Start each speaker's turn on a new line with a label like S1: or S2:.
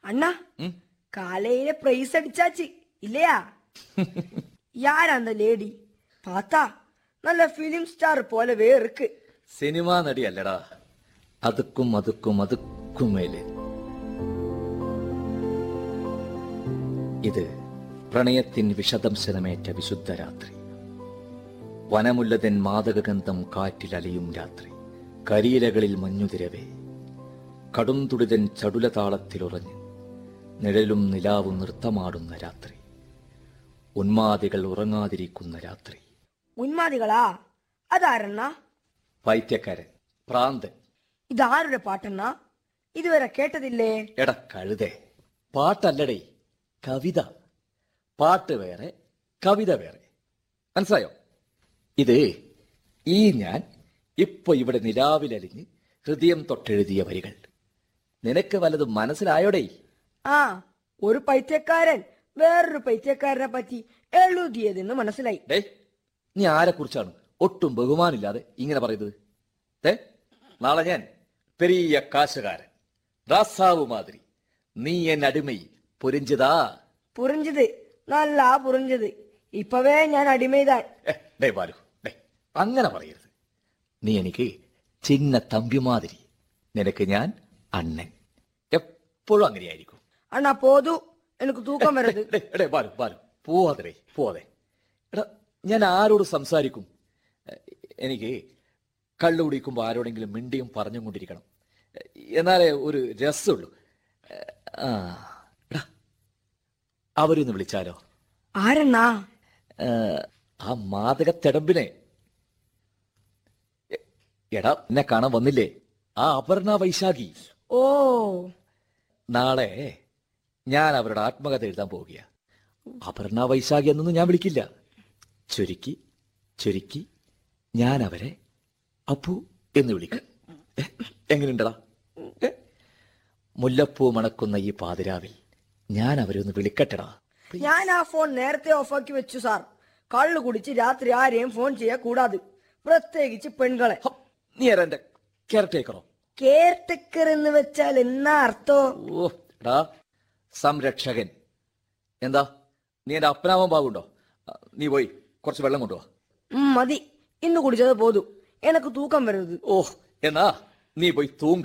S1: அண்ணா காலையில பிரைஸ் அடிச்சாச்சு இல்லையா யார் அந்த லேடி பார்த்தா நல்ல பிலிம் ஸ்டார் போலவே இருக்கு
S2: സിനിമാ നടിയല്ലടാ അതുക്കും അതുക്കും അതുക്കും മേലെ ഇത് പ്രണയത്തിൻ വിഷദംശനമേറ്റ വിശുദ്ധ രാത്രി വനമുല്ലതൻ മാതകഗന്ധം കാറ്റിലലിയും രാത്രി കരിയിലകളിൽ മഞ്ഞുതിരവേ കടുംതുടിതൻ ചടുലതാളത്തിലുറഞ്ഞ് നിഴലും നിലാവും നൃത്തമാടുന്ന രാത്രി ഉന്മാദികൾ ഉറങ്ങാതിരിക്കുന്ന രാത്രി
S1: உன்மாதிகளா அதாரண்ணா
S2: പൈത്യക്കാരൻ പ്രാന്തൻ
S1: இது ஆருடைய பாட்டண்ணா இதுவரை கேட்டதில்லே
S2: എടാ കഴുതേ പാട്ടല്ലടേ കവിത പാട്ട് വേറെ കവിത വേറെ മനസ്സിലായോ ഇത് ഈ ഞാൻ ഇപ്പൊ ഇവിടെ നിലാവിലലിഞ്ഞ് ഹൃദയം തൊട്ടെഴുതിയ വരികൾ നിനക്ക് വല്ലതും മനസ്സിലായോടേ
S1: ആ ഒരു പൈത്യക്കാരൻ വേറൊരു പൈത്യക്കാരനെ പറ്റി എഴുതിയതെന്ന് മനസ്സിലായി
S2: ഡേ നീ ആരെക്കുറിച്ചാണ് ഒട്ടും ബഹുമാനില്ലാതെ ഇങ്ങനെ പറയുന്നത് ഏ നാളെ ഞാൻ പെരിയ കാശുകാരൻ റാസാവ് മാതിരി നീ എൻ അടിമൈ പൊരിഞ്ചതാ
S1: புரிஞ்சுது நல்லா புரிஞ்சுது இப்பவே ഞാൻ അടിമൈതാൻ
S2: ഏ, ഡേ ബാലു ഡേ അങ്ങനെ പറയരുത് നീ എനിക്ക് ചിന്ന തമ്പി മാതിരി നിനക്ക് ഞാൻ അണ്ണൻ എപ്പോഴും അങ്ങനെയായിരിക്കും
S1: അണ്ണാ പോതു എനിക്ക് തൂക്കം വരത്
S2: ഡേ, ഡേ ബാലു ബാലു പോവാതെ ഡേ പോവാതെ എടാ ഞാൻ ആരോട് സംസാരിക്കും എ, എനിക്ക് കള്ളു കുടിക്കുമ്പോൾ ആരോടെങ്കിലും മിണ്ടിയും പറഞ്ഞും കൊണ്ടിരിക്കണം എ, എന്നാലേ ഒരു രസമുള്ളൂ എ, ആ എടാ അവരൊന്ന് വിളിച്ചാലോ
S1: ആരെണ്ണാ
S2: ഏ, ആ മാതക തെടമ്പിനെ എ- എടാ എന്നെ കാണാൻ വന്നില്ലേ ആ അപർണ വൈശാഖി
S1: ഓ
S2: നാളെ ഞാൻ അവരുടെ ആത്മകഥ എഴുതാൻ പോവുകയാ അപർണ വൈശാഖി എന്നൊന്നും ഞാൻ വിളിക്കില്ല ചുരുക്കി ചുരുക്കി ഞാൻ അവരെ അപ്പു എന്ന് വിളിക്കും എ, എങ്ങനെയുണ്ടടാ എ? മുല്ലപ്പൂ മണക്കുന്ന ഈ പാതിരാവിൽ ഞാൻ അവരെ ഒന്ന് വിളിക്കട്ടെടാ
S1: ഞാൻ ആ ഫോൺ നേരത്തെ ഓഫാക്കി വെച്ചു സാർ കള്ളു കുടിച്ച് രാത്രി ആരെയും ഫോൺ ചെയ്യാ കൂടാതെ പ്രത്യേകിച്ച് പെൺകളെ
S2: ഹം, നീ ആരാ എന്റെ കെയർടേക്കറോ
S1: കെയർടേക്കർ എന്ന് വെച്ചാൽ എന്നാ അർത്ഥോ
S2: ഓ എടാ സംരക്ഷകൻ എന്താ നീ എന്റെ അപ്പനാവാൻ പാകുണ്ടോ ആ, നീ പോയി കുറച്ച് വെള്ളം കൊണ്ടുവാ
S1: ഉം, മതി ഇന്ന് കുടിച്ചത് പോതു എനക്ക് തൂക്കം വരരുത്
S2: ഓ എന്നാ നീ പോയി തൂങ്ങ